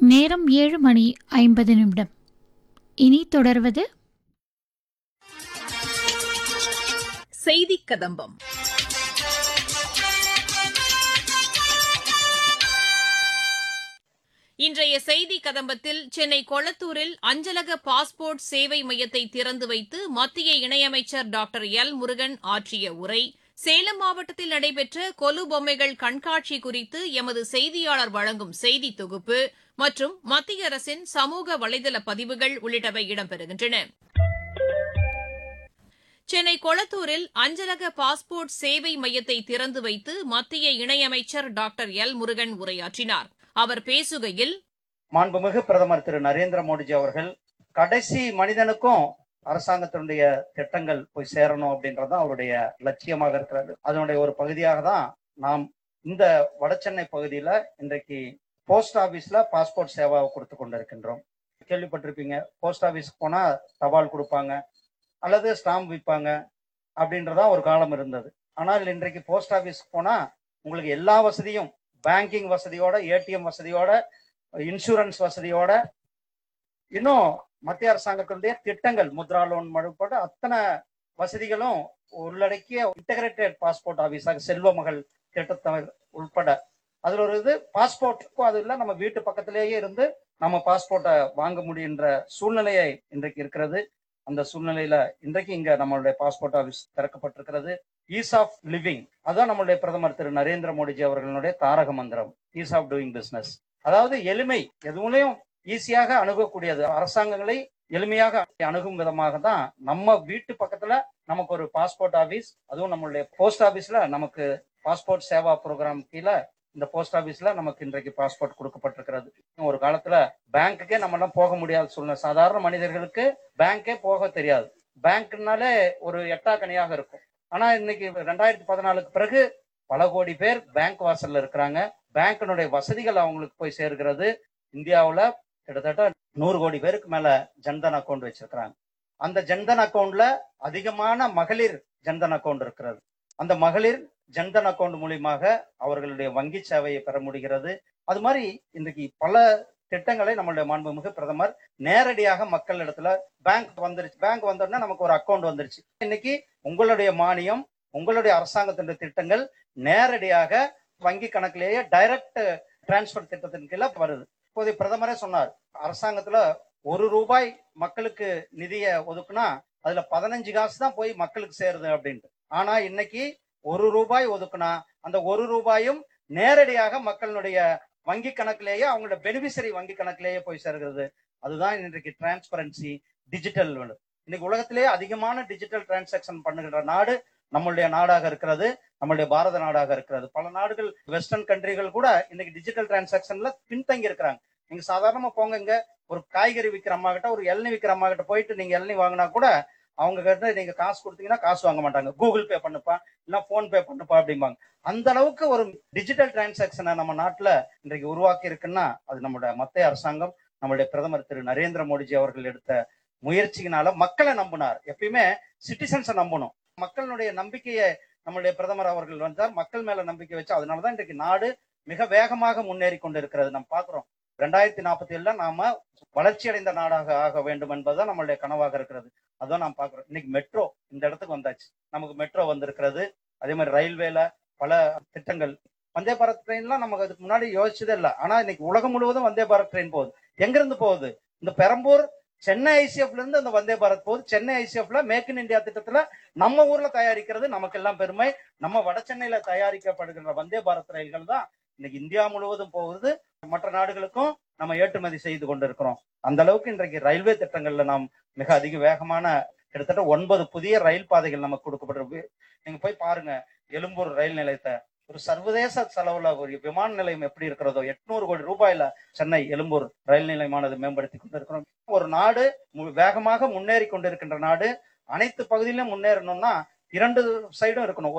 நேரம் ஏழு மணி ஐம்பது நிமிடம் இனி தொடர்வது செய்திக் கதம்பம் இன்றைய செய்தி கதம்பத்தில் சென்னை கொளத்தூரில் அஞ்சலக பாஸ்போர்ட் சேவை மையத்தை திறந்து வைத்து மத்திய இணையமைச்சர் டாக்டர் எல் முருகன் ஆற்றிய உரை சேலம் மாவட்டத்தில் நடைபெற்ற கொலு பொம்மைகள் கண்காட்சி குறித்து எமது செய்தியாளர் வழங்கும் செய்தி தொகுப்பு மற்றும் மத்திய அரசின் சமூக வலைதள பதிவுகள் உள்ளிட்டவை இடம்பெறுகின்றன சென்னை கொளத்தூரில் அஞ்சலக பாஸ்போர்ட் சேவை மையத்தை திறந்து வைத்து மத்திய இணையமைச்சர் டாக்டர் எல் முருகன் உரையாற்றினார் அவர் பேசுகையில் மாண்புமிகு பிரதமர் திரு நரேந்திர மோடிஜி அவர்கள் கடைசி மனிதனுக்கும் அரசாங்கத்தினுடைய திட்டங்கள் போய் சேரணும் அப்படின்றது தான் அவருடைய லட்சியமாக இருக்கிறது அதனுடைய ஒரு பகுதியாக தான் நாம் இந்த வடசென்னை பகுதியில இன்றைக்கு போஸ்ட் ஆபீஸ்ல பாஸ்போர்ட் சேவாவை கொடுத்து கொண்டிருக்கின்றோம் கேள்விப்பட்டிருப்பீங்க போஸ்ட் ஆபீஸ்க்கு போனா தபால் கொடுப்பாங்க அல்லது ஸ்டாம்ப் விற்பாங்க அப்படின்றதா ஒரு காலம் இருந்தது ஆனால் இன்றைக்கு போஸ்ட் ஆபீஸ்க்கு போனா உங்களுக்கு எல்லா வசதியும் பேங்கிங் வசதியோட ஏடிஎம் வசதியோட இன்சூரன்ஸ் வசதியோட இன்னும் மத்திய அரசாங்கத்தினுடைய திட்டங்கள் முத்ரா லோன் மழுப்பட அத்தனை வசதிகளும் உள்ளடக்கிய இன்டகிரேட்டட் பாஸ்போர்ட் ஆபீஸாக செல்வ மகள் திட்டத்தை உள்பட அதுல ஒரு இது பாஸ்போர்ட்டுக்கும் அது இல்லை நம்ம வீட்டு பக்கத்திலேயே இருந்து நம்ம பாஸ்போர்ட்டை வாங்க முடியுன்ற சூழ்நிலையை இன்றைக்கு இருக்கிறது அந்த சூழ்நிலையில இன்றைக்கு இங்க நம்மளுடைய பாஸ்போர்ட் ஆபீஸ் திறக்கப்பட்டிருக்கிறது ஈஸ் ஆஃப் லிவிங் அதான் நம்மளுடைய பிரதமர் திரு நரேந்திர மோடிஜி அவர்களுடைய தாரக மந்திரம் ஈஸ் ஆஃப் டூயிங் பிசினஸ் அதாவது எளிமை எதுவுலையும் ஈஸியாக அணுகக்கூடியது அரசாங்கங்களை எளிமையாக அணுகும் விதமாக தான் நம்ம வீட்டு பக்கத்துல நமக்கு ஒரு பாஸ்போர்ட் ஆபீஸ் அதுவும் நம்மளுடைய போஸ்ட் ஆபீஸ்ல நமக்கு பாஸ்போர்ட் சேவா ப்ரோக்ராம் கீழே இந்த போஸ்ட் ஆபீஸ்ல நமக்கு இன்றைக்கு பாஸ்போர்ட் கொடுக்கப்பட்டிருக்கிறது ஒரு காலத்துல பேங்க்குக்கே நம்ம எல்லாம் போக முடியாத சூழ்நிலை சாதாரண மனிதர்களுக்கு பேங்க்கே போக தெரியாது பேங்க்னாலே ஒரு எட்டாக்கனியாக இருக்கும் ஆனா இன்னைக்கு ரெண்டாயிரத்தி பதினாலுக்கு பிறகு பல கோடி பேர் பேங்க் வாசல்ல இருக்கிறாங்க பேங்கினுடைய வசதிகள் அவங்களுக்கு போய் சேர்கிறது இந்தியாவுல கிட்டத்தட்ட நூறு கோடி பேருக்கு மேல ஜன்தன் அக்கௌண்ட் வச்சிருக்கிறாங்க அந்த ஜன்தன் அக்கௌண்ட்ல அதிகமான மகளிர் ஜன்தன் அக்கௌண்ட் இருக்கிறது அந்த மகளிர் ஜன்தன் அக்கௌண்ட் மூலியமாக அவர்களுடைய வங்கி சேவையை பெற முடிகிறது அது மாதிரி இன்றைக்கு பல திட்டங்களை நம்மளுடைய மாண்புமிகு பிரதமர் நேரடியாக மக்கள் இடத்துல பேங்க் வந்துருச்சு பேங்க் வந்தோடனே நமக்கு ஒரு அக்கௌண்ட் வந்துருச்சு இன்னைக்கு உங்களுடைய மானியம் உங்களுடைய அரசாங்கத்தினுடைய திட்டங்கள் நேரடியாக வங்கி கணக்கிலேயே டைரக்ட் டிரான்ஸ்பர் திட்டத்தின் கீழே வருது இப்போதைய பிரதமரே சொன்னார் அரசாங்கத்துல ஒரு ரூபாய் மக்களுக்கு நிதியை ஒதுக்குனா அதுல பதினஞ்சு காசு தான் போய் மக்களுக்கு சேருது அப்படின்ட்டு ஆனா இன்னைக்கு ஒரு ரூபாய் ஒதுக்குனா அந்த ஒரு ரூபாயும் நேரடியாக மக்களுடைய வங்கி கணக்கிலேயே அவங்களோட பெனிஃபிஷரி வங்கி கணக்கிலேயே போய் சேர்கிறது அதுதான் இன்றைக்கு டிரான்ஸ்பரன்சி டிஜிட்டல் இன்னைக்கு உலகத்திலேயே அதிகமான டிஜிட்டல் டிரான்சாக்சன் பண்ணுகின்ற நாடு நம்மளுடைய நாடாக இருக்கிறது நம்மளுடைய பாரத நாடாக இருக்கிறது பல நாடுகள் வெஸ்டர்ன் கண்ட்ரிகள் கூட இன்னைக்கு டிஜிட்டல் டிரான்சாக்சன்ல பின்தங்கி இருக்கிறாங்க நீங்க சாதாரணமா போங்க இங்க ஒரு காய்கறி விற்கிற அம்மா கிட்ட ஒரு இளநி விற்கிற அம்மா கிட்ட போயிட்டு நீங்க இளநி வாங்கினா கூட அவங்க கிட்ட நீங்க காசு கொடுத்தீங்கன்னா காசு வாங்க மாட்டாங்க கூகுள் பே பண்ணுப்பா இல்ல போன் பே பண்ணுப்பா அப்படிம்பாங்க அந்த அளவுக்கு ஒரு டிஜிட்டல் டிரான்சாக்சனை நம்ம நாட்டுல இன்றைக்கு உருவாக்கி இருக்குன்னா அது நம்மளுடைய மத்திய அரசாங்கம் நம்மளுடைய பிரதமர் திரு நரேந்திர மோடிஜி அவர்கள் எடுத்த முயற்சியினால மக்களை நம்பினார் எப்பயுமே சிட்டிசன்ஸை நம்பணும் மக்களுடைய நம்பிக்கையை நம்மளுடைய பிரதமர் அவர்கள் வந்தார் மக்கள் மேல நம்பிக்கை வச்சு அதனாலதான் இன்றைக்கு நாடு மிக வேகமாக முன்னேறி கொண்டிருக்கிறது நம்ம பாக்குறோம் ரெண்டாயிரத்தி நாற்பத்தி ஏழுல நாம வளர்ச்சி அடைந்த நாடாக ஆக வேண்டும் என்பதுதான் நம்மளுடைய கனவாக இருக்கிறது அதான் நாம் பாக்குறோம் இன்னைக்கு மெட்ரோ இந்த இடத்துக்கு வந்தாச்சு நமக்கு மெட்ரோ வந்திருக்கிறது அதே மாதிரி ரயில்வேல பல திட்டங்கள் வந்தே பாரத் ட்ரெயின்லாம் நமக்கு அதுக்கு முன்னாடி யோசிச்சதே இல்லை ஆனா இன்னைக்கு உலகம் முழுவதும் வந்தே பாரத் ட்ரெயின் போகுது எங்க இருந்து போகுது இந்த பெரம்பூர் சென்னை ஐசிஎஃப்ல இருந்து அந்த வந்தே பாரத் போகுது சென்னை ஐசிஎஃப்ல மேக் இன் இந்தியா திட்டத்துல நம்ம ஊர்ல தயாரிக்கிறது நமக்கு எல்லாம் பெருமை நம்ம வட சென்னையில தயாரிக்கப்படுகின்ற வந்தே பாரத் ரயில்கள் தான் இன்னைக்கு இந்தியா முழுவதும் போகுது மற்ற நாடுகளுக்கும் நம்ம ஏற்றுமதி செய்து கொண்டிருக்கிறோம் அந்த அளவுக்கு இன்றைக்கு ரயில்வே திட்டங்கள்ல நாம் மிக அதிக வேகமான கிட்டத்தட்ட ஒன்பது புதிய ரயில் பாதைகள் நமக்கு கொடுக்கப்பட்டிருக்கு நீங்க போய் பாருங்க எழும்பூர் ரயில் நிலையத்தை ஒரு சர்வதேச செலவுல ஒரு விமான நிலையம் எப்படி இருக்கிறதோ எட்நூறு கோடி ரூபாயில சென்னை எழும்பூர் ரயில் நிலையமானது மேம்படுத்தி கொண்டிருக்கிறோம் ஒரு நாடு வேகமாக முன்னேறி கொண்டிருக்கின்ற நாடு அனைத்து பகுதியிலும் முன்னேறணும்னா இரண்டு சைடும் இருக்கணும்